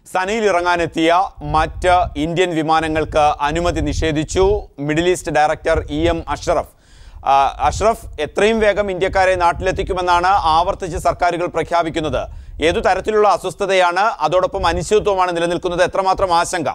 സനയിൽ ഇറങ്ങാനെത്തിയ മറ്റ് ഇന്ത്യൻ വിമാനങ്ങൾക്ക് അനുമതി നിഷേധിച്ചു middle east director E M Ashraf ആ, അഷ്റഫ് എത്രയും വേഗം ഇന്ത്യക്കാരെ നാട്ടിലെത്തിക്കുമെന്നാണ് ആവർത്തിച്ച് സർക്കാരുകൾ പ്രഖ്യാപിക്കുന്നത് ഏതു തരത്തിലുള്ള അസ്വസ്ഥതയാണ് അതോടൊപ്പം അനിശ്ചിതത്വമാണ് നിലനിൽക്കുന്നത് എത്രമാത്രം ആശങ്ക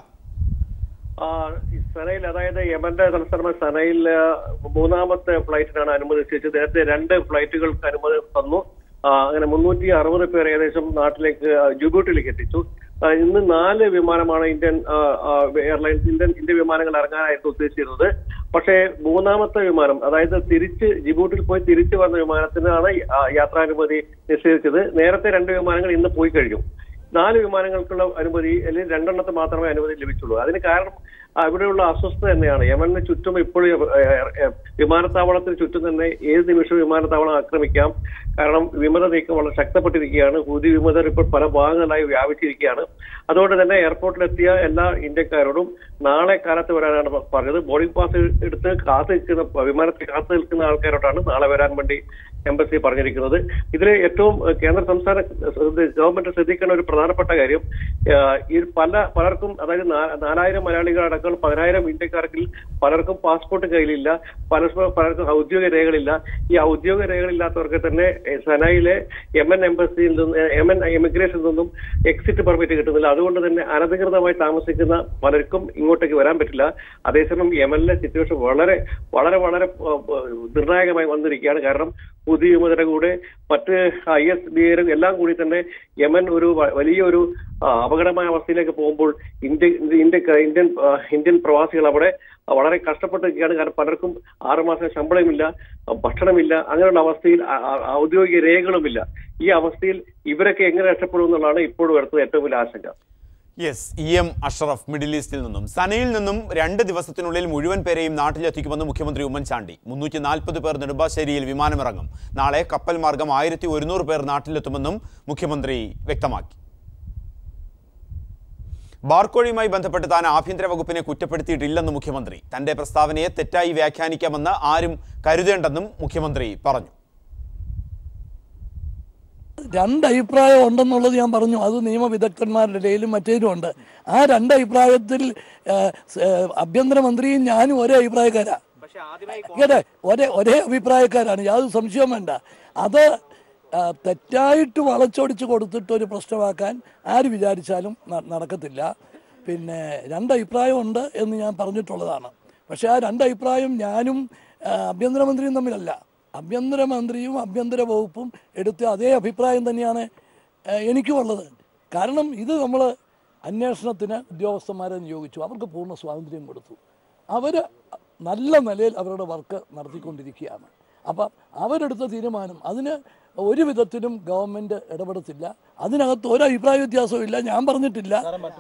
ആ, ഈ സനയിൽ അതായത് യമന്റെ തലസ്ഥാനമായ സനയിൽ ആ, മൂന്നാമത്തെ ഫ്ലൈറ്റിനാണ് അനുമതി നിശ്ചയിച്ചത് നേരത്തെ രണ്ട് ഫ്ലൈറ്റുകൾക്ക് അനുമതി തന്നു ആ, അങ്ങനെ മുന്നൂറ്റി അറുപത് പേർ ഏകദേശം നാട്ടിലേക്ക് ആ, ജിബൂട്ടിലേക്ക് എത്തിച്ചു ആ, ഇന്ന് നാല് വിമാനമാണ് ഇന്ത്യൻ ആ, ആ, എയർലൈൻസ് ഇന്ത്യൻ ഇന്ത്യൻ വിമാനങ്ങൾ ഇറങ്ങാനായിട്ട് ഉദ്ദേശിച്ചിരുന്നത് പക്ഷേ മൂന്നാമത്തെ വിമാനം അതായത് തിരിച്ച് ജിബൂട്ടിൽ പോയി തിരിച്ചു വന്ന വിമാനത്തിനാണ് ആ, യാത്രാനുമതി നിഷേധിച്ചത് നേരത്തെ രണ്ട് വിമാനങ്ങൾ ഇന്ന് പോയി കഴിഞ്ഞു നാല് വിമാനങ്ങൾക്കുള്ള അനുമതി അല്ലെങ്കിൽ രണ്ടെണ്ണത്തെ മാത്രമേ അനുമതി ലഭിച്ചുള്ളൂ അതിന് കാരണം അവിടെയുള്ള അസ്വസ്ഥത തന്നെയാണ് യമന് ചുറ്റും ഇപ്പോഴും ഏഹ്, ഏഹ്, വിമാനത്താവളത്തിന് ചുറ്റും തന്നെ ഏത് നിമിഷവും വിമാനത്താവളം ആക്രമിക്കാം കാരണം വിമത നീക്കം വളരെ ശക്തപ്പെട്ടിരിക്കുകയാണ് ഹൂതി വിമതർ ഇപ്പോൾ പല ഭാഗങ്ങളിലായി വ്യാപിച്ചിരിക്കുകയാണ് അതുകൊണ്ട് തന്നെ എയർപോർട്ടിലെത്തിയ എല്ലാ ഇന്ത്യക്കാരോടും നാളെ കാലത്ത് വരാനാണ് പ- പറഞ്ഞത് ബോർഡിംഗ് പാസ് എടുത്ത് കാത്തു നിൽക്കുന്ന വിമാനത്തിൽ കാത്തു നിൽക്കുന്ന ആൾക്കാരോടാണ് നാളെ വരാൻ വേണ്ടി എംബസി പറഞ്ഞിരിക്കുന്നത് ഇതിൽ ഏറ്റവും ഏഹ്, കേന്ദ്ര സംസ്ഥാന ശ്രദ്ധ- ഗവൺമെന്റ് ശ്രദ്ധിക്കേണ്ട ഒരു പ്രധാനപ്പെട്ട കാര്യം ഏഹ്, ഈ പല പലർക്കും അതായത് നാ- നാലായിരം മലയാളികളടക്കം പതിനായിരം ഇന്ത്യക്കാർക്ക് പലർക്കും പാസ്പോർട്ട് കയ്യിലില്ല പലർക്കും പലർക്കും ഔദ്യോഗിക രേഖകളില്ല ഈ ഔദ്യോഗിക രേഖകളില്ലാത്തവർക്ക് തന്നെ ഏഹ്, സനയിലെ യമൻ എംബസിയിൽ നിന്ന് ഏഹ്, യമൻ ഇമിഗ്രേഷനിൽ നിന്നും എക്സിറ്റ് പെർമിറ്റ് കിട്ടുന്നില്ല അതുകൊണ്ട് തന്നെ അനധികൃതമായി താമസിക്കുന്ന പലർക്കും ഇങ്ങോട്ടേക്ക് വരാൻ പറ്റില്ല അതേസമയം യമനിലെ സിറ്റുവേഷൻ വളരെ വളരെ വളരെ ഏഹ്, ഏഹ്, നിർണായകമായി വന്നിരിക്കുകയാണ് കാരണം പുതിയ വിമതരുടെ കൂടെ മറ്റ് ഐ എസ് ബി എല്ലാം കൂടി തന്നെ യമൻ ഒരു വ- വലിയൊരു ആ, അപകടമായ അവസ്ഥയിലേക്ക് പോകുമ്പോൾ ഇന്ത്യ ഇന്ത്യ ഇന്ത്യൻ ആ, ഇന്ത്യൻ പ്രവാസികൾ അവിടെ വളരെ കഷ്ടപ്പെട്ടിരിക്കുകയാണ് കാരണം പലർക്കും ആറുമാസം ശമ്പളമില്ല ഭക്ഷണമില്ല അങ്ങനെയുള്ള അവസ്ഥയിൽ ആ- ആ- ഔദ്യോഗിക രേഖകളുമില്ല ഈ അവസ്ഥയിൽ ഇവരൊക്കെ എങ്ങനെ രക്ഷപ്പെടും എന്നുള്ളതാണ് ഇപ്പോഴും വരുത്തുന്ന ഏറ്റവും വലിയ ആശങ്ക yes E M Ashraf middle ഈസ്റ്റിൽ നിന്നും സനയിൽ നിന്നും രണ്ട് ദിവസത്തിനുള്ളിൽ മുഴുവൻ പേരെയും നാട്ടിലെത്തിക്കുമെന്ന് മുഖ്യമന്ത്രി ഉമ്മൻചാണ്ടി മുന്നൂറ്റി നാൽപ്പത് പേർ നെടുമ്പാശ്ശേരിയിൽ വിമാനമിറങ്ങും നാളെ കപ്പൽ മാർഗം ആയിരത്തി ഒരുന്നൂറ് പേർ നാട്ടിലെത്തുമെന്നും മുഖ്യമന്ത്രി വ്യക്തമാക്കി ബാർക്കോഴയുമായി ബന്ധപ്പെട്ട് താൻ ആഭ്യന്തര വകുപ്പിനെ കുറ്റപ്പെടുത്തിയിട്ടില്ലെന്ന് മുഖ്യമന്ത്രി തന്റെ പ്രസ്താവനയെ തെറ്റായി വ്യാഖ്യാനിക്കാമെന്ന് ആരും കരുതേണ്ടെന്നും മുഖ്യമന്ത്രി പറഞ്ഞു രണ്ട് അഭിപ്രായം ഉണ്ടെന്നുള്ളത് ഞാൻ പറഞ്ഞു അത് നിയമവിദഗ്ധന്മാരുടെ ഇടയിലും മറ്റേലും ഉണ്ട് ആ രണ്ട് അഭിപ്രായത്തിൽ ആ, സ്, ആ, ആഭ്യന്തരമന്ത്രിയും ഞാനും ഒരേ അഭിപ്രായക്കാരാ കേട്ടെ ഒരേ ഒരേ അഭിപ്രായക്കാരാണ് യാതൊരു സംശയവും വേണ്ട അത് ആ, തെറ്റായിട്ട് വളച്ചൊടിച്ച് കൊടുത്തിട്ട് ഒരു പ്രശ്നമാക്കാൻ ആര് വിചാരിച്ചാലും ന- നടക്കത്തില്ല പിന്നെ രണ്ട് അഭിപ്രായമുണ്ട് എന്ന് ഞാൻ പറഞ്ഞിട്ടുള്ളതാണ് പക്ഷേ ആ രണ്ട് അഭിപ്രായം ഞാനും ആ, ആഭ്യന്തരമന്ത്രിയും തമ്മിലല്ല ആഭ്യന്തരമന്ത്രിയും ആഭ്യന്തര വകുപ്പും എടുത്ത അതേ അഭിപ്രായം തന്നെയാണ് ആ, എനിക്കും ഉള്ളത് കാരണം ഇത് നമ്മൾ അന്വേഷണത്തിന് ഉദ്യോഗസ്ഥന്മാരെ നിയോഗിച്ചു അവർക്ക് പൂർണ്ണ സ്വാതന്ത്ര്യം കൊടുത്തു അവർ നല്ല നിലയിൽ അവരുടെ വർക്ക് നടത്തിക്കൊണ്ടിരിക്കുകയാണ് അപ്പം അവരെടുത്ത തീരുമാനം അതിന് ഒരു വിധത്തിലും ഗവൺമെൻറ് ഇടപെടത്തില്ല അതിനകത്ത് ഒരു അഭിപ്രായ വ്യത്യാസവും ഇല്ല ഞാൻ പറഞ്ഞിട്ടില്ല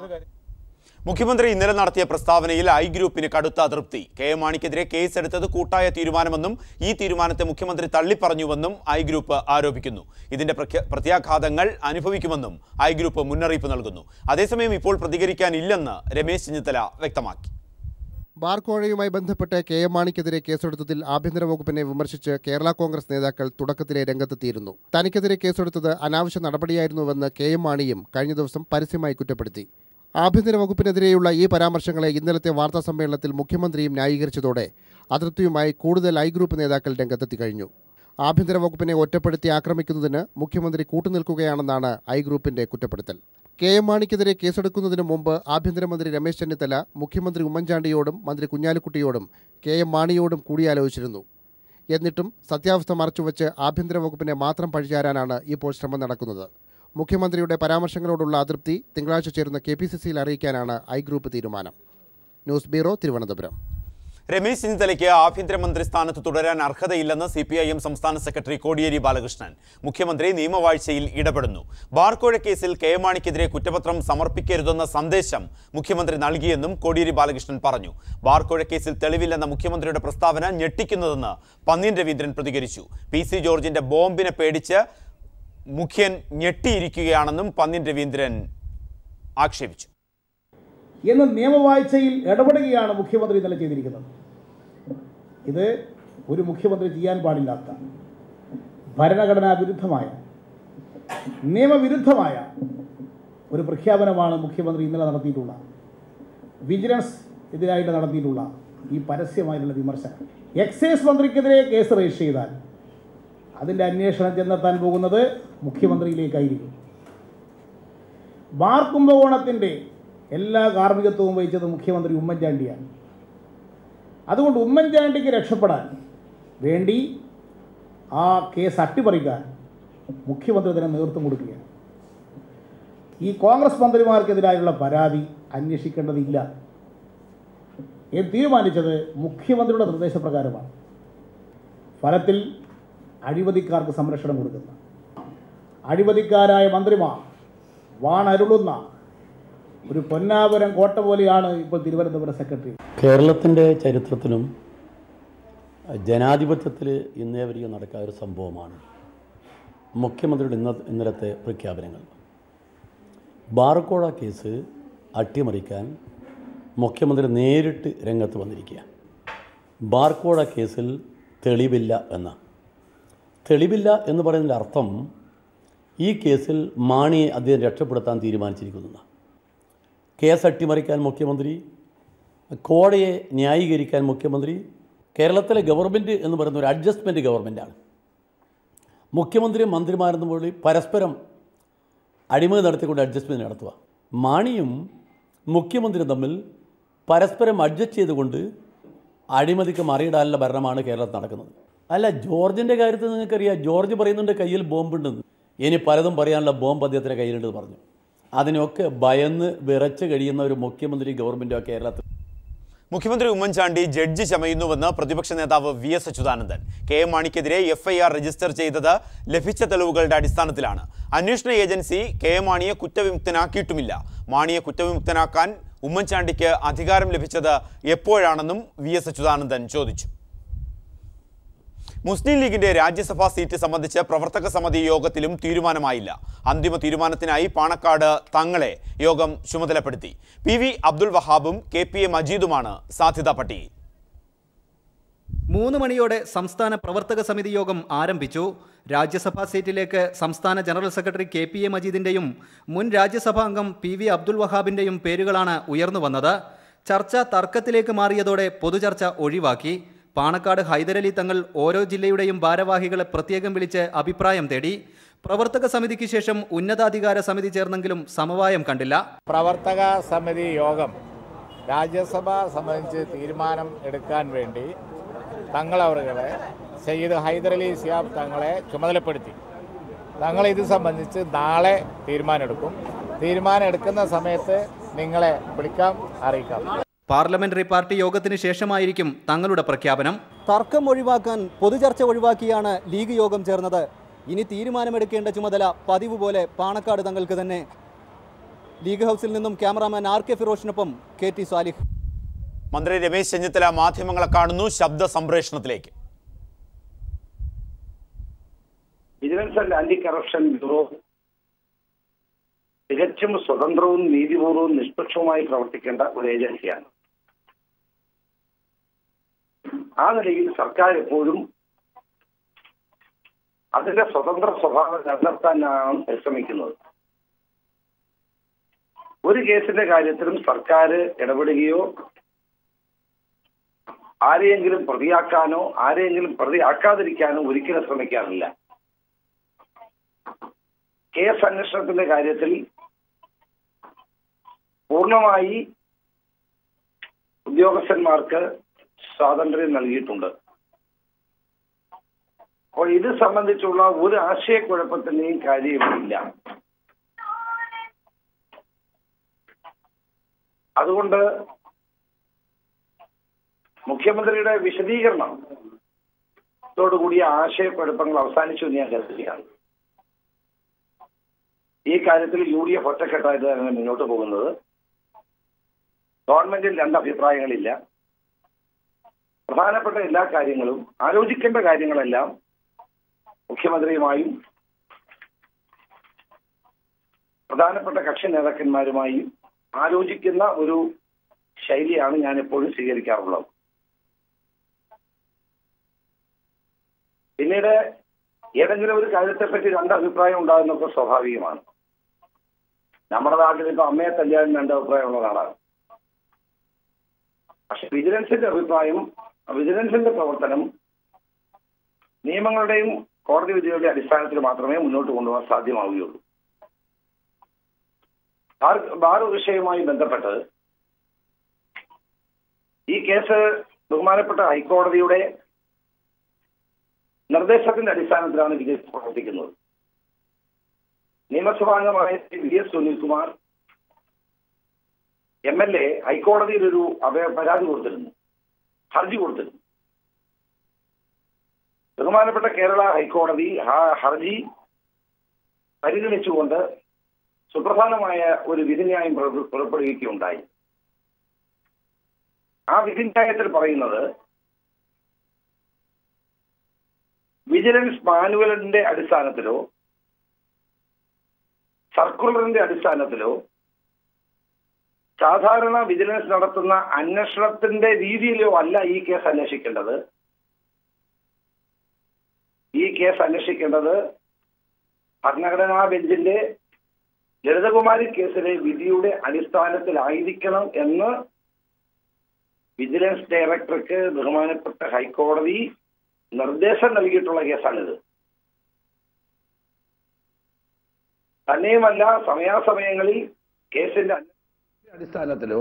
മുഖ്യമന്ത്രി ഇന്നലെ നടത്തിയ പ്രസ്താവനയിൽ ഐ ഗ്രൂപ്പിന് കടുത്ത അതൃപ്തി കെ എം മാണിക്കെതിരെ കേസെടുത്തത് കൂട്ടായ തീരുമാനമെന്നും ഈ തീരുമാനത്തെ മുഖ്യമന്ത്രി തള്ളിപ്പറഞ്ഞുവെന്നും ഐ ഗ്രൂപ്പ് ആരോപിക്കുന്നു ഇതിന്റെ പ്രഖ്യ- പ്രത്യാഘാതങ്ങൾ അനുഭവിക്കുമെന്നും ഐ ഗ്രൂപ്പ് മുന്നറിയിപ്പ് നൽകുന്നു അതേസമയം ഇപ്പോൾ പ്രതികരിക്കാനില്ലെന്ന് രമേശ് ചെന്നിത്തല വ്യക്തമാക്കി ബാർക്കോഴയുമായി ബന്ധപ്പെട്ട് കെ എം മാണിക്കെതിരെ കേസെടുത്തതിൽ ആഭ്യന്തര വകുപ്പിനെ വിമർശിച്ച് കേരള കോൺഗ്രസ് നേതാക്കൾ തുടക്കത്തിലെ രംഗത്തെത്തിയിരുന്നു തനിക്കെതിരെ കേസെടുത്തത് അനാവശ്യ നടപടിയായിരുന്നുവെന്ന് കെ എം മാണിയും കഴിഞ്ഞ ദിവസം പരസ്യമായി കുറ്റപ്പെടുത്തി ആഭ്യന്തര വകുപ്പിനെതിരെയുള്ള ഈ പരാമർശങ്ങളെ ഇന്നലത്തെ വാർത്താ സമ്മേളനത്തിൽ മുഖ്യമന്ത്രിയും ന്യായീകരിച്ചതോടെ അതൃപ്തിയുമായി കൂടുതൽ ഐ ഗ്രൂപ്പ് നേതാക്കൾ രംഗത്തെത്തി കഴിഞ്ഞു ആഭ്യന്തര വകുപ്പിനെ ഒറ്റപ്പെടുത്തി ആക്രമിക്കുന്നതിന് മുഖ്യമന്ത്രി കൂട്ടുനിൽക്കുകയാണെന്നാണ് ഐ ഗ്രൂപ്പിന്റെ കുറ്റപ്പെടുത്തൽ കെ എം മാണിക്കെതിരെ കേസെടുക്കുന്നതിന് മുമ്പ് ആഭ്യന്തരമന്ത്രി രമേശ് ചെന്നിത്തല മുഖ്യമന്ത്രി ഉമ്മൻചാണ്ടിയോടും മന്ത്രി കുഞ്ഞാലിക്കുട്ടിയോടും കെ എം മാണിയോടും കൂടിയാലോചിച്ചിരുന്നു എന്നിട്ടും സത്യാവസ്ഥ മറച്ചുവെച്ച് ആഭ്യന്തര വകുപ്പിനെ മാത്രം പഴിചാരാനാണ് ഇപ്പോൾ ശ്രമം നടക്കുന്നത് മുഖ്യമന്ത്രിയുടെ പരാമർശങ്ങളോടുള്ള അതൃപ്തി തിങ്കളാഴ്ച ചേരുന്ന കെ പി സി സിയിൽ അറിയിക്കാനാണ് ഐ ഗ്രൂപ്പ് തീരുമാനം ന്യൂസ് ബ്യൂറോ തിരുവനന്തപുരം രമേശ് ചെന്നിത്തലയ്ക്ക് ആഭ്യന്തരമന്ത്രി സ്ഥാനത്ത് തുടരാൻ അർഹതയില്ലെന്ന് സി പി ഐ എം സംസ്ഥാന സെക്രട്ടറി കോടിയേരി ബാലകൃഷ്ണൻ മുഖ്യമന്ത്രി നിയമവാഴ്ചയിൽ ഇടപെടുന്നു ബാർക്കോഴ കേസിൽ കെ എം മാണിക്കെതിരെ കുറ്റപത്രം സമർപ്പിക്കരുതെന്ന സന്ദേശം മുഖ്യമന്ത്രി നൽകിയെന്നും കോടിയേരി ബാലകൃഷ്ണൻ പറഞ്ഞു ബാർക്കോഴ കേസിൽ തെളിവില്ലെന്ന മുഖ്യമന്ത്രിയുടെ പ്രസ്താവന ഞെട്ടിക്കുന്നതെന്ന് പന്ന്യൻ രവീന്ദ്രൻ പ്രതികരിച്ചു പി സി ജോർജിന്റെ ബോംബിനെ പേടിച്ച് മുഖ്യൻ ഞെട്ടിയിരിക്കുകയാണെന്നും പന്ന്യൻ രവീന്ദ്രൻ ആക്ഷേപിച്ചു എന്ന് നിയമവാഴ്ചയിൽ ഇടപെടുകയാണ് മുഖ്യമന്ത്രി ഇന്നലെ ചെയ്തിരിക്കുന്നത് ഇത് ഒരു മുഖ്യമന്ത്രി ചെയ്യാൻ പാടില്ലാത്ത ഭരണഘടനാ വിരുദ്ധമായ നിയമവിരുദ്ധമായ ഒരു പ്രഖ്യാപനമാണ് മുഖ്യമന്ത്രി ഇന്നലെ നടത്തിയിട്ടുള്ള വിജിലൻസ് എതിരായിട്ട് നടത്തിയിട്ടുള്ള ഈ പരസ്യമായിട്ടുള്ള വിമർശനം എക്സൈസ് മന്ത്രിക്കെതിരെ കേസ് രജിസ്റ്റർ ചെയ്താൽ അതിൻ്റെ അന്വേഷണം ചെന്നെത്താൻ പോകുന്നത് മുഖ്യമന്ത്രിയിലേക്കായിരിക്കും ബാർ കുംഭകോണത്തിൻ്റെ എല്ലാ കാർമ്മികത്വവും വഹിച്ചത് മുഖ്യമന്ത്രി ഉമ്മൻചാണ്ടിയാണ് അതുകൊണ്ട് ഉമ്മൻചാണ്ടിക്ക് രക്ഷപ്പെടാൻ വേണ്ടി ആ കേസ് അട്ടിമറിക്കാൻ മുഖ്യമന്ത്രി തന്നെ നേതൃത്വം കൊടുക്കുകയാണ് ഈ കോൺഗ്രസ് മന്ത്രിമാർക്കെതിരായുള്ള പരാതി അന്വേഷിക്കേണ്ടതില്ല എന്ന് തീരുമാനിച്ചത് മുഖ്യമന്ത്രിയുടെ നിർദ്ദേശപ്രകാരമാണ് ഫലത്തിൽ അഴിമതിക്കാർക്ക് സംരക്ഷണം കൊടുക്കുന്ന അഴിമതിക്കാരായ മന്ത്രിമാർ വാണരുളുന്ന ഒരു പൊന്നാപുരം കോട്ട പോലെയാണ് ഇപ്പോൾ തിരുവനന്തപുരം സെക്രട്ടറി കേരളത്തിൻ്റെ ചരിത്രത്തിലും ജനാധിപത്യത്തിൽ ഇന്നേ വരെയും നടക്കാത്ത ഒരു സംഭവമാണ് മുഖ്യമന്ത്രിയുടെ ഇന്ന ഇന്നലത്തെ പ്രഖ്യാപനങ്ങൾ ബാർക്കോഴ കേസ് അട്ടിമറിക്കാൻ മുഖ്യമന്ത്രി നേരിട്ട് രംഗത്ത് വന്നിരിക്കുക ബാർക്കോഴ കേസിൽ തെളിവില്ല എന്ന തെളിവില്ല എന്ന് പറയുന്നതിൻ്റെ അർത്ഥം ഈ കേസിൽ മാണിയെ അദ്ദേഹം രക്ഷപ്പെടുത്താൻ തീരുമാനിച്ചിരിക്കുന്നു കേസ് അട്ടിമറിക്കാൻ മുഖ്യമന്ത്രി കോടതിയെ ന്യായീകരിക്കാൻ മുഖ്യമന്ത്രി കേരളത്തിലെ ഗവൺമെൻറ് എന്ന് പറയുന്ന ഒരു അഡ്ജസ്റ്റ്മെൻറ്റ് ഗവൺമെൻറ്റാണ് മുഖ്യമന്ത്രിയും മന്ത്രിമാരെന്നും കൂടി പരസ്പരം അടിമതി നടത്തിക്കൊണ്ട് അഡ്ജസ്റ്റ്മെൻറ്റ് നടത്തുക മാണിയും മുഖ്യമന്ത്രിയും തമ്മിൽ പരസ്പരം അഡ്ജസ്റ്റ് ചെയ്തുകൊണ്ട് അഴിമതിക്ക് മറിയിടാനുള്ള ഭരണമാണ് കേരളത്തിൽ നടക്കുന്നത് അല്ല ജോർജിൻ്റെ കാര്യത്തിൽ നിങ്ങൾക്കറിയാം ജോർജ് പറയുന്നുണ്ട് കയ്യിൽ ബോംബുണ്ടെന്ന് ഇനി പലതും പറയാനുള്ള ബോംബ് അദ്ദേഹത്തിൻ്റെ കയ്യിലുണ്ടെന്ന് പറഞ്ഞു അതിനൊക്കെ ഭയന്ന് വിറച്ച് കഴിയുന്ന ഒരു മുഖ്യമന്ത്രി ഗവൺമെൻറ്റോ കേരളത്തിൽ മുഖ്യമന്ത്രി ഉമ്മൻചാണ്ടി ജഡ്ജി ചമയുന്നുവെന്ന് പ്രതിപക്ഷ നേതാവ് V S Achuthanandan K M മാണിക്കെതിരെ എഫ്ഐആർ രജിസ്റ്റർ ചെയ്തത് ലഭിച്ച തെളിവുകളുടെ അടിസ്ഥാനത്തിലാണ് അന്വേഷണ ഏജൻസി കെ എം മാണിയെ കുറ്റവിമുക്തനാക്കിയിട്ടുമില്ല മാണിയെ കുറ്റവിമുക്തനാക്കാൻ ഉമ്മൻചാണ്ടിക്ക് അധികാരം ലഭിച്ചത് എപ്പോഴാണെന്നും വി എസ് അച്യുതാനന്ദൻ ചോദിച്ചു മുസ്ലിം ലീഗിന്റെ രാജ്യസഭാ സീറ്റ് സംബന്ധിച്ച് പ്രവർത്തക സമിതി യോഗത്തിലും തീരുമാനമായില്ല അന്തിമ തീരുമാനത്തിനായി പാണക്കാട് തങ്ങളെ യോഗം ചുമതലപ്പെടുത്തി പി വി അബ്ദുൾ വഹാബും കെ പി എ മജീദുമാണ് സാധ്യതാ പട്ടികയിൽ മൂന്ന് മണിയോടെ സംസ്ഥാന പ്രവർത്തക സമിതി യോഗം ആരംഭിച്ചു രാജ്യസഭാ സീറ്റിലേക്ക് സംസ്ഥാന general secretary K P A മജീദിന്റെയും മുൻ രാജ്യസഭാ അംഗം പി വി അബ്ദുൽ വഹാബിന്റെയും പേരുകളാണ് ഉയർന്നു വന്നത് ചർച്ച തർക്കത്തിലേക്ക് മാറിയതോടെ പൊതുചർച്ച ഒഴിവാക്കി പാണക്കാട് ഹൈദരലി തങ്ങൾ ഓരോ ജില്ലയുടെയും ഭാരവാഹികളെ പ്രത്യേകം വിളിച്ച് അഭിപ്രായം തേടി പ്രവർത്തക സമിതിക്ക് ശേഷം ഉന്നതാധികാര സമിതി ചേർന്നെങ്കിലും സമവായം കണ്ടില്ല പ്രവർത്തക സമിതി യോഗം രാജ്യസഭ സംബന്ധിച്ച് തീരുമാനം എടുക്കാൻ വേണ്ടി തങ്ങളവറുകളെ സയ്യിദ് ഹൈദരലി സിയാബ് തങ്ങളെ ചുമതലപ്പെടുത്തി തങ്ങൾ ഇത് സംബന്ധിച്ച് നാളെ തീരുമാനമെടുക്കും തീരുമാനം എടുക്കുന്ന സമയത്ത് നിങ്ങളെ വിളിക്കാം അറിയിക്കാം പാർലമെന്ററി പാർട്ടി യോഗത്തിന് ശേഷമായിരിക്കും തങ്ങളുടെ പ്രഖ്യാപനം തർക്കം ഒഴിവാക്കാൻ പൊതുചർച്ച ഒഴിവാക്കിയാണ് ലീഗ് യോഗം ചേർന്നത് ഇനി തീരുമാനമെടുക്കേണ്ട ചുമതല പതിവ് പോലെ പാണക്കാട് തങ്ങൾക്ക് തന്നെ ലീഗ് ഹൗസിൽ നിന്നും ക്യാമറാമാൻ ആർ കെ ഫിറോഷിനൊപ്പം കെ ടി സാലിഹ് മന്ത്രി രമേശ് ചെന്നിത്തല മാധ്യമങ്ങളെ കാണുന്നു ശബ്ദ സംപ്രേഷണത്തിലേക്ക് vigilance and anti corruption bureau തികച്ചും സ്വതന്ത്രവും നീതിപൂർവവും നിഷ്പക്ഷവുമായി പ്രവർത്തിക്കേണ്ട ഒരു ഏജൻസിയാണ് ആ നിലയിൽ സർക്കാർ എപ്പോഴും അതിന്റെ സ്വതന്ത്ര സ്വഭാവം നിലനിർത്താനാണ് പരിശ്രമിക്കുന്നത് ഒരു കേസിന്റെ കാര്യത്തിലും സർക്കാർ ഇടപെടുകയോ ആരെയെങ്കിലും പ്രതിയാക്കാനോ ആരെയെങ്കിലും പ്രതിയാക്കാതിരിക്കാനോ ഒരിക്കലും ശ്രമിക്കാറില്ല കേസ് അന്വേഷണത്തിന്റെ കാര്യത്തിൽ പൂർണ്ണമായി ഉദ്യോഗസ്ഥന്മാർക്ക് സ്വാതന്ത്ര്യം നൽകിയിട്ടുണ്ട് അപ്പോൾ ഇത് സംബന്ധിച്ചുള്ള ഒരു ആശയക്കുഴപ്പത്തിന്റെയും കാര്യമില്ല അതുകൊണ്ട് മുഖ്യമന്ത്രിയുടെ വിശദീകരണം ത്തോടുകൂടിയ ആശയക്കുഴപ്പങ്ങൾ അവസാനിച്ചു എന്ന് ഞാൻ കരുതുകയാണ് ഈ കാര്യത്തിൽ യു ഡി എഫ് ഒറ്റക്കെട്ടായിട്ട് തന്നെ മുന്നോട്ട് പോകുന്നത് ഗവൺമെന്റിൽ രണ്ട് അഭിപ്രായങ്ങളില്ല പ്രധാനപ്പെട്ട എല്ലാ കാര്യങ്ങളും ആലോചിക്കേണ്ട കാര്യങ്ങളെല്ലാം മുഖ്യമന്ത്രിയുമായും പ്രധാനപ്പെട്ട കക്ഷി നേതാക്കന്മാരുമായും ആലോചിക്കുന്ന ഒരു ശൈലിയാണ് ഞാൻ എപ്പോഴും സ്വീകരിക്കാറുള്ളത് പിന്നീട് ഏതെങ്കിലും ഒരു കാര്യത്തെപ്പറ്റി രണ്ട് അഭിപ്രായം ഉണ്ടാകുന്നതൊക്കെ സ്വാഭാവികമാണ് നമ്മുടെ നാട്ടിൽ ഇപ്പൊ അമ്മയെ തല്ലിയാലും രണ്ട് അഭിപ്രായമുള്ള ആളാണ് പക്ഷെ വിജിലൻസിന്റെ അഭിപ്രായം വിജിലൻസിന്റെ പ്രവർത്തനം നിയമങ്ങളുടെയും കോടതി വിധികളുടെ അടിസ്ഥാനത്തിൽ മാത്രമേ മുന്നോട്ട് കൊണ്ടുപോകാൻ സാധ്യമാവുകയുള്ളൂ ബാർ ബാർ വിഷയവുമായി ബന്ധപ്പെട്ട് ഈ കേസ് ബഹുമാനപ്പെട്ട ഹൈക്കോടതിയുടെ നിർദ്ദേശത്തിന്റെ അടിസ്ഥാനത്തിലാണ് വിജിലൻസ് പ്രവർത്തിക്കുന്നത് നിയമസഭാംഗമായ V S Sunilkumar M L A ഹൈക്കോടതിയിൽ ഒരു അപേ പരാതി കൊടുത്തിരുന്നു ഹർജി കൊടുത്തിരുന്നു ബഹുമാനപ്പെട്ട കേരള ഹൈക്കോടതി ആ ഹർജി പരിഗണിച്ചുകൊണ്ട് സുപ്രധാനമായ ഒരു വിധിന്യായം പുറ- പുറപ്പെടുവിക്കുകയുണ്ടായി ആ വിധിന്യായത്തിൽ പറയുന്നത് വിജിലൻസ് മാനുവലിന്റെ അടിസ്ഥാനത്തിലോ സർക്കുലറിന്റെ അടിസ്ഥാനത്തിലോ സാധാരണ വിജിലൻസ് നടത്തുന്ന അന്വേഷണത്തിന്റെ രീതിയിലോ അല്ല ഈ കേസ് അന്വേഷിക്കേണ്ടത് ഈ കേസ് അന്വേഷിക്കേണ്ടത് ഭരണഘടനാ ബെഞ്ചിന്റെ ലളിതകുമാരി കേസിലെ വിധിയുടെ അടിസ്ഥാനത്തിലായിരിക്കണം എന്ന് വിജിലൻസ് ഡയറക്ടർക്ക് ബഹുമാനപ്പെട്ട ഹൈക്കോടതി നിർദ്ദേശം നൽകിയിട്ടുള്ള കേസാണിത് തന്നെയുമല്ല സമയാസമയങ്ങളിൽ കേസിന്റെ അടിസ്ഥാനത്തിലോ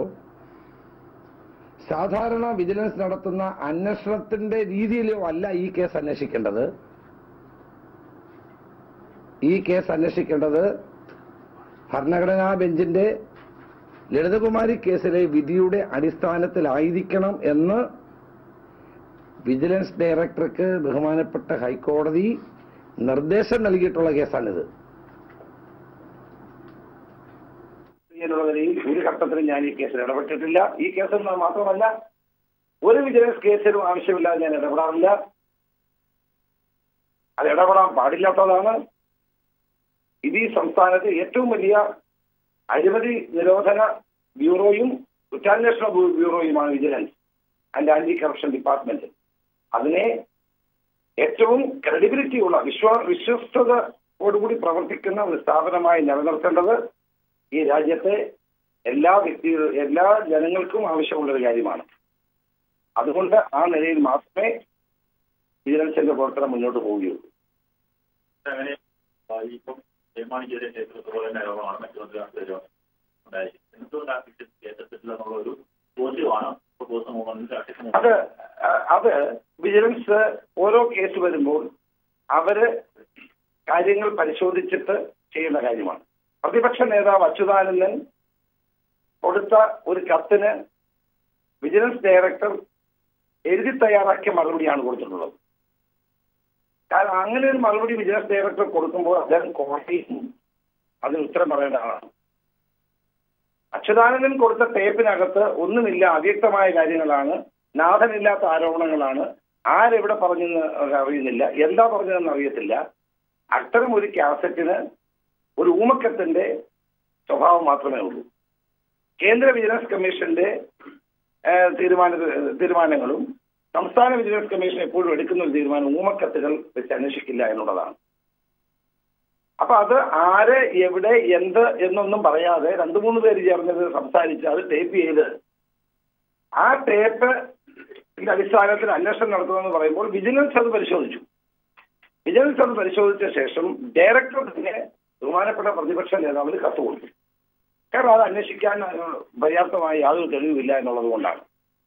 സാധാരണ വിജിലൻസ് നടത്തുന്ന അന്വേഷണത്തിന്റെ രീതിയിലോ അല്ല ഈ കേസ് അന്വേഷിക്കേണ്ടത് ഈ കേസ് അന്വേഷിക്കേണ്ടത് ഭരണഘടനാ ബെഞ്ചിന്റെ ലളിതകുമാരി കേസിലെ വിധിയുടെ അടിസ്ഥാനത്തിലായിരിക്കണം എന്ന് വിജിലൻസ് ഡയറക്ടർക്ക് ബഹുമാനപ്പെട്ട ഹൈക്കോടതി നിർദ്ദേശം നൽകിയിട്ടുള്ള കേസാണിത് എന്നുള്ള നിലയിൽ ഒരു ഘട്ടത്തിലും ഞാൻ ഈ കേസിൽ ഇടപെട്ടിട്ടില്ല ഈ കേസിൽ നിന്ന് മാത്രമല്ല ഒരു വിജിലൻസ് കേസിലും ആവശ്യമില്ലാതെ ഞാൻ ഇടപെടാറില്ല അത് ഇടപെടാൻ പാടില്ലാത്തതാണ് ഇത് ഈ സംസ്ഥാനത്ത് ഏറ്റവും വലിയ അഴിമതി നിരോധന ബ്യൂറോയും കുറ്റാന്വേഷണ ബ്യൂ- ബ്യൂറോയുമാണ് vigilance and anti corruption department അതിനെ ഏറ്റവും ക്രെഡിബിലിറ്റി ഉള്ള വിശ്വ വിശ്വസ്തതയോടുകൂടി പ്രവർത്തിക്കുന്ന ഒരു സ്ഥാപനമായി നിലനിർത്തേണ്ടത് ഈ രാജ്യത്തെ എല്ലാ വ്യക്തികൾ എല്ലാ ജനങ്ങൾക്കും ആവശ്യമുള്ള ഒരു കാര്യമാണ് അതുകൊണ്ട് ആ നിലയിൽ മാത്രമേ വിജിലൻസിന്റെ പ്രവർത്തനം മുന്നോട്ട് പോവുകയുള്ളൂ അങ്ങനെ ആ, ഇപ്പം തീരുമാനിച്ചതിനെ കേസുപോലെ ആരോപണമാണ് മുഖ്യമന്ത്രി നടത്തിയ ഉണ്ടായി എന്തുകൊണ്ടാണ് ഇത് കേസെത്തില്ല എന്നുള്ള ഒരു ബോധ്യമാണ് ഇപ്പോൾ പൊതുസമൂഹത്തിൽ രാഷ്ട്രീയ അത് അഹ് അത് വിജിലൻസ് ഓരോ കേസ് വരുമ്പോൾ അവര് കാര്യങ്ങൾ പരിശോധിച്ചിട്ട് ചെയ്യുന്ന കാര്യമാണ് പ്രതിപക്ഷ നേതാവ് അച്യുതാനന്ദൻ കൊടുത്ത ഒരു കത്തിന് വിജിലൻസ് ഡയറക്ടർ എഴുതി തയ്യാറാക്കിയ മറുപടിയാണ് കൊടുത്തിട്ടുള്ളത് കാരണം അങ്ങനെ ഒരു മറുപടി വിജിലൻസ് ഡയറക്ടർ കൊടുക്കുമ്പോൾ അദ്ദേഹം കോടതിയിൽ അതിന് ഉത്തരം പറയേണ്ട ആളാണ് അച്യുതാനന്ദൻ കൊടുത്ത ടേപ്പിനകത്ത് ഒന്നുമില്ല അവ്യക്തമായ കാര്യങ്ങളാണ് നാഥനില്ലാത്ത ആരോപണങ്ങളാണ് ആരെവിടെ പറഞ്ഞെന്ന് അറിയുന്നില്ല എന്താ പറഞ്ഞതെന്ന് അറിയത്തില്ല അത്തരം ഒരു കാസറ്റിന് ഒരു ഊമക്കത്തിന്റെ സ്വഭാവം മാത്രമേ ഉള്ളൂ കേന്ദ്ര വിജിലൻസ് കമ്മീഷന്റെ ഏഹ്, തീരുമാന തീരുമാനങ്ങളും സംസ്ഥാന വിജിലൻസ് കമ്മീഷൻ എപ്പോഴും എടുക്കുന്ന ഒരു തീരുമാനം ഊമക്കത്തുകൾ വെച്ച് അന്വേഷിക്കില്ല എന്നുള്ളതാണ് അപ്പൊ അത് ആര് എവിടെ എന്ത് എന്നൊന്നും പറയാതെ രണ്ടു മൂന്ന് പേര് ചേർന്നത് സംസാരിച്ച് അത് ടേപ്പ് ചെയ്ത് ആ ടേപ്പ് അടിസ്ഥാനത്തിൽ അന്വേഷണം നടത്തുമെന്ന് പറയുമ്പോൾ വിജിലൻസ് അത് പരിശോധിച്ചു വിജിലൻസ് അത് പരിശോധിച്ച ശേഷം ഡയറക്ടർ തന്നെ ബഹുമാനപ്പെട്ട പ്രതിപക്ഷ നേതാവിന് കത്ത് കൊടുത്തു കാരണം അത് അന്വേഷിക്കാൻ അഹ്, പര്യാപ്തമായ യാതൊരു തെളിവുമില്ല എന്നുള്ളത് കൊണ്ടാണ്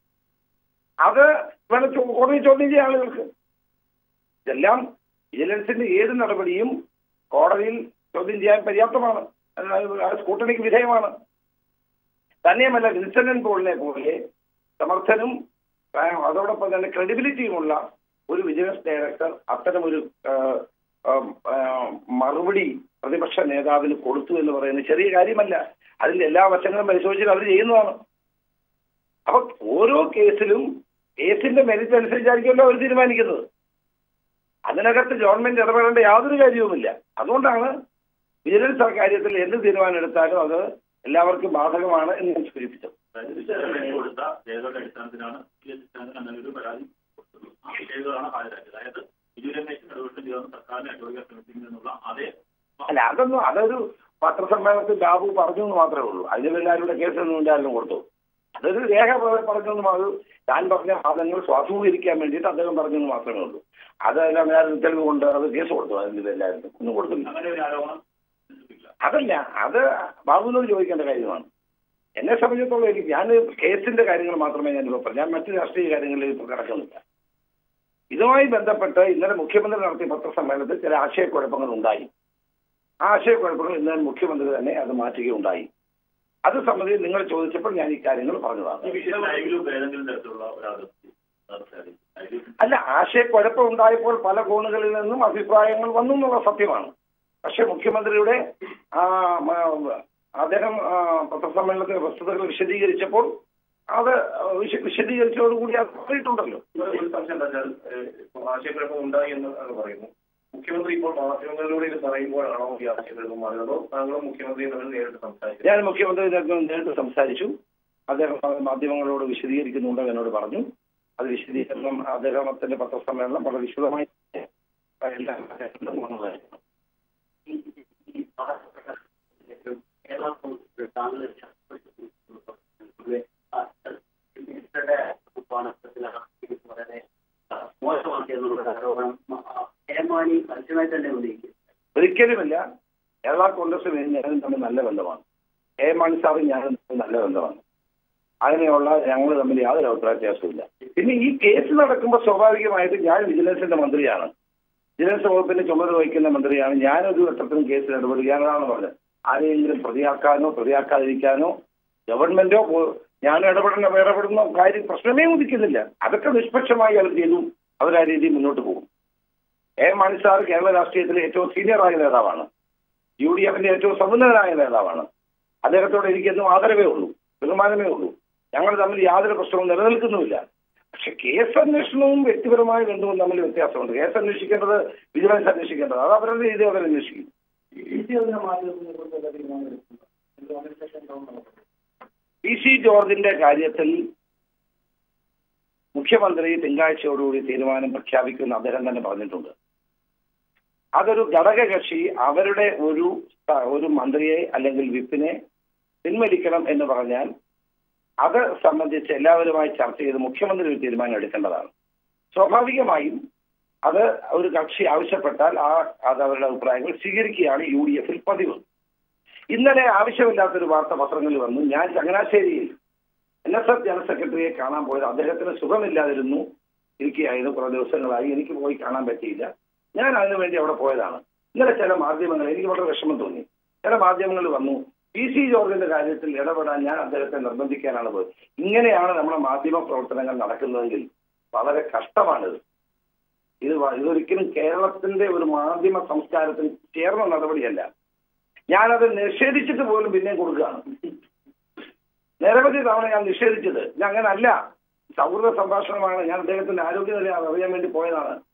അത് വേണം ചോ- കോടതി ചോദ്യം ചെയ്യാൻ ആളുകൾക്ക് ഇതെല്ലാം വിജിലൻസിന്റെ ഏത് നടപടിയും കോടതിയിൽ ചോദ്യം ചെയ്യാൻ പര്യാപ്തമാണ് അത് അത് സ്കൂട്ടണിക്ക് വിധേയമാണ് തന്നെയുമല്ല വിൻസെന്റ് പോളിനെ പോലെ സമർത്ഥനും ആ, അതോടൊപ്പം തന്നെ ക്രെഡിബിലിറ്റിയുമുള്ള ഒരു വിജിലൻസ് ഡയറക്ടർ അത്തരം ഒരു ആ, ആ, ആ, മറുപടി പ്രതിപക്ഷ നേതാവിന് കൊടുത്തു എന്ന് പറയുന്നത് ചെറിയ കാര്യമല്ല അതിന്റെ എല്ലാ വശങ്ങളും പരിശോധിച്ചിട്ട് അവർ ചെയ്യുന്നതാണ് അപ്പൊ ഓരോ കേസിലും കേസിന്റെ മെരിറ്റ് അനുസരിച്ചായിരിക്കുമല്ലോ അവർ തീരുമാനിക്കുന്നത് അതിനകത്ത് ഗവൺമെന്റ് ഇടപെടേണ്ട യാതൊരു കാര്യവുമില്ല അതുകൊണ്ടാണ് വിജിലൻസ് ആ കാര്യത്തിൽ എന്ത് തീരുമാനം എടുത്താലും അത് എല്ലാവർക്കും ബാധകമാണ് എന്ന് ഞാൻ സൂചിപ്പിച്ചത് വിശദമായി കൊടുത്ത രേഖകളുടെ അടിസ്ഥാനത്തിലാണ് ഈ അടിസ്ഥാനത്തിൽ അങ്ങനെ ഒരു പരാതി കൊടുത്തത് ആ രേഖകളാണ് ഹാജരാക്കിയത് അതായത് വിജിലൻസ് ഇടപെട്ട് ചെയ്തെന്ന് സർക്കാരിനെ അഡ്വൈക്കാൻ ശ്രമിക്കുന്നതിനുള്ള അതേ അല്ല അതൊന്നും അതൊരു പത്രസമ്മേളനത്തിൽ ബാബു പറഞ്ഞു എന്ന് മാത്രമേ ഉള്ളൂ അതിന് എല്ലാവരും കൂടെ കേസൊന്നും ഉണ്ടായിരുന്നു കൊടുത്തു അതൊരു രേഖ പ- പറഞ്ഞെന്നും അത് ഞാൻ പറഞ്ഞ വാദങ്ങൾ സ്വാധീകരിക്കാൻ വേണ്ടിയിട്ട് അദ്ദേഹം പറഞ്ഞെന്ന് മാത്രമേ ഉള്ളൂ അതെല്ലാം ഞാൻ തെളിവ് കൊണ്ട് അത് കേസ് കൊടുത്തു അതിന് എല്ലാവരും ഒന്നും കൊടുത്തില്ല അങ്ങനെ ഒരു ആരോപണം അതല്ല അത് ബാബുവിനോട് ചോദിക്കേണ്ട കാര്യമാണ് എന്നെ സംബന്ധിച്ചിടത്തോളം എനിക്ക് ഞാൻ കേസിന്റെ കാര്യങ്ങൾ മാത്രമേ ഞാൻ ഇപ്പോൾ പറഞ്ഞു ഞാൻ മറ്റു രാഷ്ട്രീയ കാര്യങ്ങളിൽ ഇപ്പോൾ കിടക്കുന്നില്ല ഇതുമായി ബന്ധപ്പെട്ട് ഇന്നലെ മുഖ്യമന്ത്രി നടത്തിയ പത്രസമ്മേളനത്തിൽ ചില ആശയക്കുഴപ്പങ്ങൾ ഉണ്ടായി ആ ആശയക്കുഴപ്പങ്ങൾ ഇന്നലെ മുഖ്യമന്ത്രി തന്നെ അത് മാറ്റുകയുണ്ടായി അത് സംബന്ധിച്ച് നിങ്ങൾ ചോദിച്ചപ്പോൾ ഞാൻ ഈ കാര്യങ്ങൾ പറഞ്ഞതാണ് ഈ വിഷയം ലൈവിലും ഏതെങ്കിലും തരത്തിലുള്ള ഒരു അതിർത്തി നടത്താതെ ലൈവിൽ അല്ല ആശയക്കുഴപ്പം ഉണ്ടായപ്പോൾ പല കോണുകളിൽ നിന്നും അഭിപ്രായങ്ങൾ വന്നു എന്നുള്ള സത്യമാണ് പക്ഷെ മുഖ്യമന്ത്രിയുടെ ആ, മ- അദ്ദേഹം ആ, പത്രസമ്മേളനത്തിലെ വസ്തുതകൾ വിശദീകരിച്ചപ്പോൾ അത് വിശ- വിശദീകരിച്ചതോടുകൂടി അത് പറഞ്ഞിട്ടുണ്ടല്ലോ ഒരു സംശയം എന്താ വെച്ചാൽ ഏഹ്, ഇപ്പൊ ആശയക്കുഴപ്പം ഉണ്ടായി എന്ന് അങ്ങ് പറയുന്നു മുഖ്യമന്ത്രി ഇപ്പോൾ മാധ്യമങ്ങളിലൂടെ ഇത് പറയുമ്പോഴാണോ ഈ ആശയക്കുഴപ്പം മാറുന്നതോ താങ്കളും മുഖ്യമന്ത്രിയും തമ്മിൽ നേരിട്ട് സംസാരിച്ചു ഞാൻ മുഖ്യമന്ത്രി നേരിട്ട് സംസാരിച്ചു അദ്ദേഹം മാധ്യമങ്ങളോട് വിശദീകരിക്കുന്നുണ്ട് എന്നോട് പറഞ്ഞു അത് വിശദീകരണം അദ്ദേഹത്തിന്റെ പത്രസമ്മേളനം വളരെ വിശദമായി എല്ലാ കാര്യങ്ങളിലും വന്നതായിരുന്നു കേരള കോൺഗ്രസ് താങ്കൾ വളരെ മോശമാക്കിയെന്നുള്ള ആരോപണം ഏമാനി പരസ്യമായി തന്നെ ഉന്നയിക്കും ഒരിക്കലുമില്ല കേരള കോൺഗ്രസും ഞാനും തമ്മിൽ നല്ല ബന്ധമാണ് എ മാണി സാറും ഞാനും തമ്മിൽ നല്ല ബന്ധമാണ് അങ്ങനെയുള്ള ഞങ്ങൾ തമ്മിൽ യാതൊരു അഭിപ്രായ വ്യത്യാസമില്ല പിന്നെ ഈ കേസ് നടക്കുമ്പോൾ സ്വാഭാവികമായിട്ടും ഞാൻ വിജിലൻസിന്റെ മന്ത്രിയാണ് വിജിലൻസ് വകുപ്പിന്റെ ചുമതല വഹിക്കുന്ന മന്ത്രിയാണ് ഞാനൊരു ഘട്ടത്തിലും കേസിൽ ഇടപെടുകയാണെന്നാണ് പറഞ്ഞത് ആരെയെങ്കിലും പ്രതിയാക്കാനോ പ്രതിയാക്കാതിരിക്കാനോ ഗവൺമെന്റോ പോ- ഞാൻ ഇടപെടുന്ന ഇടപെടുന്ന കാര്യം പ്രശ്നമേ ഉദിക്കുന്നില്ല അതൊക്കെ നിഷ്പക്ഷമായി അവർ ചെയ്തു അവർ ആ രീതിയിൽ മുന്നോട്ട് പോകും എ മാണി സാർ കേരള രാഷ്ട്രീയത്തിലെ ഏറ്റവും സീനിയറായ നേതാവാണ് യു ഡി എഫിന്റെ ഏറ്റവും സമുന്നതനായ നേതാവാണ് അദ്ദേഹത്തോട് എനിക്കെന്നും ആദരവേ ഉള്ളൂ ബഹുമാനമേ ഉള്ളൂ ഞങ്ങൾ തമ്മിൽ യാതൊരു പ്രശ്നവും നിലനിൽക്കുന്നുമില്ല പക്ഷെ കേസ് അന്വേഷണവും വ്യക്തിപരമായ ബന്ധവും തമ്മിൽ വ്യത്യാസമുണ്ട് കേസ് അന്വേഷിക്കേണ്ടത് വിജിലൻസ് അന്വേഷിക്കേണ്ടത് അത് അവരുടെ രീതി അവർ അന്വേഷിക്കും പി സി ജോർജിന്റെ കാര്യത്തിൽ മുഖ്യമന്ത്രി തിങ്കളാഴ്ചയോടുകൂടി തീരുമാനം പ്രഖ്യാപിക്കുമെന്ന് അദ്ദേഹം തന്നെ പറഞ്ഞിട്ടുണ്ട് അതൊരു ഘടകകക്ഷി അവരുടെ ഒരു സ്ഥ- ഒരു മന്ത്രിയെ അല്ലെങ്കിൽ വിപ്പിനെ പിൻവലിക്കണം എന്ന് പറഞ്ഞാൽ അത് സംബന്ധിച്ച് എല്ലാവരുമായി ചർച്ച ചെയ്ത് മുഖ്യമന്ത്രി ഒരു തീരുമാനം എടുക്കേണ്ടതാണ് സ്വാഭാവികമായും അത് ഒരു കക്ഷി ആവശ്യപ്പെട്ടാൽ ആ അത് അവരുടെ അഭിപ്രായങ്ങൾ സ്വീകരിക്കുകയാണ് യു ഡി എഫിൽ പതിവ് ഇന്നലെ ആവശ്യമില്ലാത്തൊരു വാർത്ത പത്രങ്ങളിൽ വന്നു ഞാൻ ചങ്ങനാശ്ശേരിയിൽ എൻ എസ് എഫ് ജനറൽ സെക്രട്ടറിയെ കാണാൻ പോയത് അദ്ദേഹത്തിന് സുഖമില്ലാതിരുന്നു ഇരിക്കുകയായിരുന്നു കുറെ ദിവസങ്ങളായി എനിക്ക് പോയി കാണാൻ പറ്റിയില്ല ഞാൻ അതിനുവേണ്ടി അവിടെ പോയതാണ് ഇന്നലെ ചില മാധ്യമങ്ങൾ എനിക്ക് വളരെ വിഷമം തോന്നി ചില മാധ്യമങ്ങൾ വന്നു പി സി ജോർജിന്റെ കാര്യത്തിൽ ഇടപെടാൻ ഞാൻ അദ്ദേഹത്തെ നിർബന്ധിക്കാനാണ് പോയത് ഇങ്ങനെയാണ് നമ്മുടെ മാധ്യമ പ്രവർത്തനങ്ങൾ നടക്കുന്നതെങ്കിൽ വളരെ കഷ്ടമാണിത് ഇത് വ- ഇതൊരിക്കലും കേരളത്തിന്റെ ഒരു മാധ്യമ സംസ്കാരത്തിന് ചേർന്ന നടപടിയല്ല ഞാനത് നിഷേധിച്ചിട്ട് പോലും പിന്നെയും കൊടുക്കുകയാണ് നിരവധി തവണ ഞാൻ നിഷേധിച്ചത് ഞാൻ അങ്ങനല്ല സൗഹൃദ സംഭാഷണമാണ് ഞാൻ അദ്ദേഹത്തിന്റെ ആരോഗ്യനില അറിയാൻ വേണ്ടി പോയതാണ്